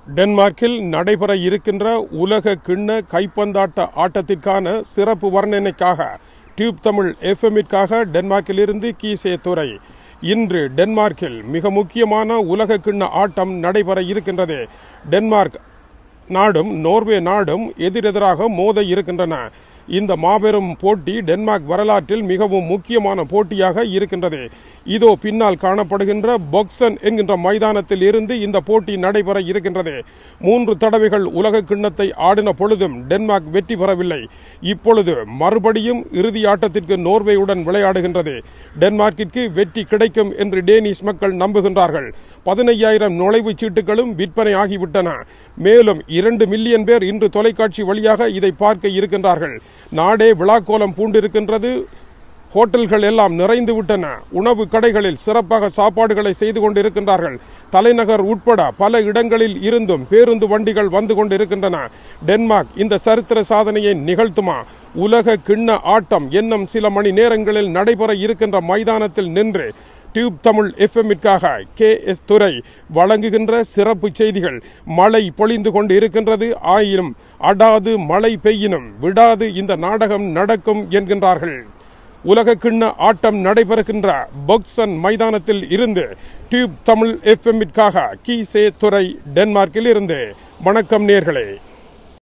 டென்மார்க்கில் நடைபெற இருக்கின்ற உலக கிண்ண கைப்பந்தாட்ட ஆட்டத்திற்கான சிறப்பு வர்ணனைக்காக டியூப் தமிழ் எஃப்எம்மிற்காக டென்மார்க்கிலிருந்து கீசே துறை இன்று டென்மார்க்கில் மிக முக்கியமான உலக கிண்ண ஆட்டம் நடைபெற இருக்கின்றது டென்மார்க் நாடும் நோர்வே நாடும் எதிரெதிராக மோத இருக்கின்றன இந்த மாபெரும் போட்டி டென்மார்க் வரலாற்றில் மிகவும் முக்கியமான போட்டியாக இருக்கின்றது இதோ பின்னால் காணப்படுகின்ற பொக்சன் என்கின்ற மைதானத்தில் இருந்து இந்த போட்டி நடைபெற இருக்கின்றது மூன்று தடவைகள் உலக கிண்ணத்தை ஆடின பொழுதும் டென்மார்க் வெற்றி பெறவில்லை இப்பொழுது மறுபடியும் இறுதி ஆட்டத்திற்கு நோர்வேயுடன் விளையாடுகின்றது டென்மார்க்கிற்கு வெற்றி கிடைக்கும் என்று டேனிஷ் மக்கள் நம்புகின்றார்கள் பதினையாயிரம் நுழைவுச் சீட்டுகளும் விற்பனை ஆகிவிட்டன மேலும் இரண்டு மில்லியன் பேர் இன்று தொலைக்காட்சி வழியாக இதை பார்க்க இருக்கின்றார்கள் நாடே விழாக்கோலம் பூண்டிருக்கின்றது ஹோட்டல்கள் எல்லாம் நிறைந்து விட்டன உணவு கடைகளில் சிறப்பாக சாப்பாடுகளை செய்து கொண்டிருக்கின்றார்கள் தலைநகர் உட்பட பல இடங்களில் இருந்தும் பேருந்து வண்டிகள் வந்து கொண்டிருக்கின்றன டென்மார்க் இந்த சரித்திர சாதனையை நிகழ்த்துமா உலக கிண்ண ஆட்டம் என்னும் சில மணி நேரங்களில் நடைபெற இருக்கின்ற மைதானத்தில் நின்று டியூப் தமிழ் எஃப்எம்மிற்காக கே எஸ் துரை வழங்குகின்ற சிறப்பு செய்திகள் மழை பொழிந்து கொண்டு இருக்கின்றது ஆயினும் அடாது மழை பெய்யினும் விடாது இந்த நாடகம் நடக்கும் என்கின்றார்கள் உலக கிண்ண ஆட்டம் நடைபெறுகின்ற பொக்சன் மைதானத்தில் இருந்து டியூப் தமிழ் எஃப்எம்மிற்காக கி சே துறை டென்மார்க்கில் இருந்து வணக்கம் நேர்களே